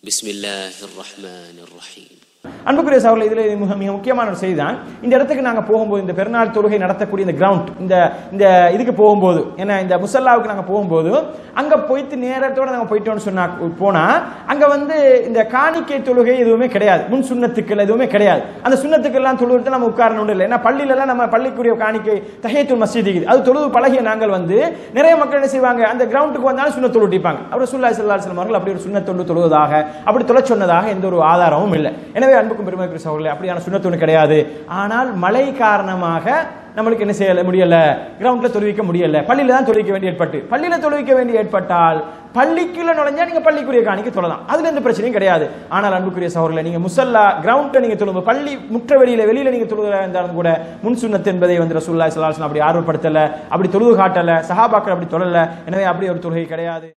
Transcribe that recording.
بسم الله الرحمن الرحيم அன்புக்குரிய சகோதரர் இதில் மிக மிக முக்கியமான ஒரு செய்தி தான் இந்த இடத்துக்கு நாங்கள் போகும்போது இந்த பெருநாள் தொழுகை நடத்தக்கூடிய இந்த கிரவுண்ட் இந்த இந்த இதுக்கு போகும்போது ஏன்னா இந்த முசல்லாவுக்கு நாங்கள் போகும்போது அங்கே போயிட்டு நேரத்தோட நாங்கள் போயிட்டோம்னு சொன்னா போனால் அங்கே வந்து இந்த காணிக்கை தொழுகை எதுவுமே கிடையாது முன் சுண்ணத்துக்கள் எதுவுமே கிடையாது அந்த சுண்ணத்துக்கெல்லாம் தொழுகிறது நம்ம உட்காரணும் இல்லை ஏன்னா பள்ளியிலலாம் நம்ம பள்ளிக்குரிய காணிக்கை தஹேத்துல் மஸ்ஜித் இருக்குது அது தொழுது பழகிய நாங்கள் வந்து நிறைய மக்கள் என்ன செய்வாங்க அந்த கிரவுண்டுக்கு வந்தாலும் சுண்ண தொழுட்டிப்பாங்க அப்புறம் சுல்லா சல்லா செல்லம் அவர்கள் அப்படி ஒரு சுண்ண தொண்டு தொழுவதாக அப்படி தொலை சொன்னதாக எந்த ஒரு ஆதாரமும் இல்லை எனவே அன்புக்கும் பெருமைக்குரிய சகோதரர்களே அப்படியான சுண்ணத்தொன்று கிடையாது ஆனால் மழை காரணமாக நம்மளுக்கு என்ன செய்ய முடியல கிரவுண்ட்ல தொழுவிக்க முடியல பள்ளியில தான் தொழுவிக்க வேண்டி ஏற்பட்டு பள்ளியில தொழுவிக்க வேண்டி ஏற்பட்டால் பள்ளிக்குள்ள நுழைஞ்சா நீங்க பள்ளிக்குரிய காணிக்க தொழலாம் அதுல எந்த பிரச்சனையும் கிடையாது ஆனால் அன்புக்குரிய சகோதரர்களே நீங்க முசல்லா கிரவுண்ட்ல நீங்க தொழுங்க பள்ளி முற்ற வெளியில வெளியில நீங்க தொழுகிறா இருந்தாலும் கூட முன் சுண்ணத் என்பதை வந்து ரசூல்லா ஸல்லல்லாஹு அலைஹி வஸல்லம் அப்படி ஆர்வப்படுத்தல அப்படி தொழுது காட்டல சஹாபாக்கள் அப்படி தொழல எனவே அப்படி ஒரு தொழுகை கிடையாது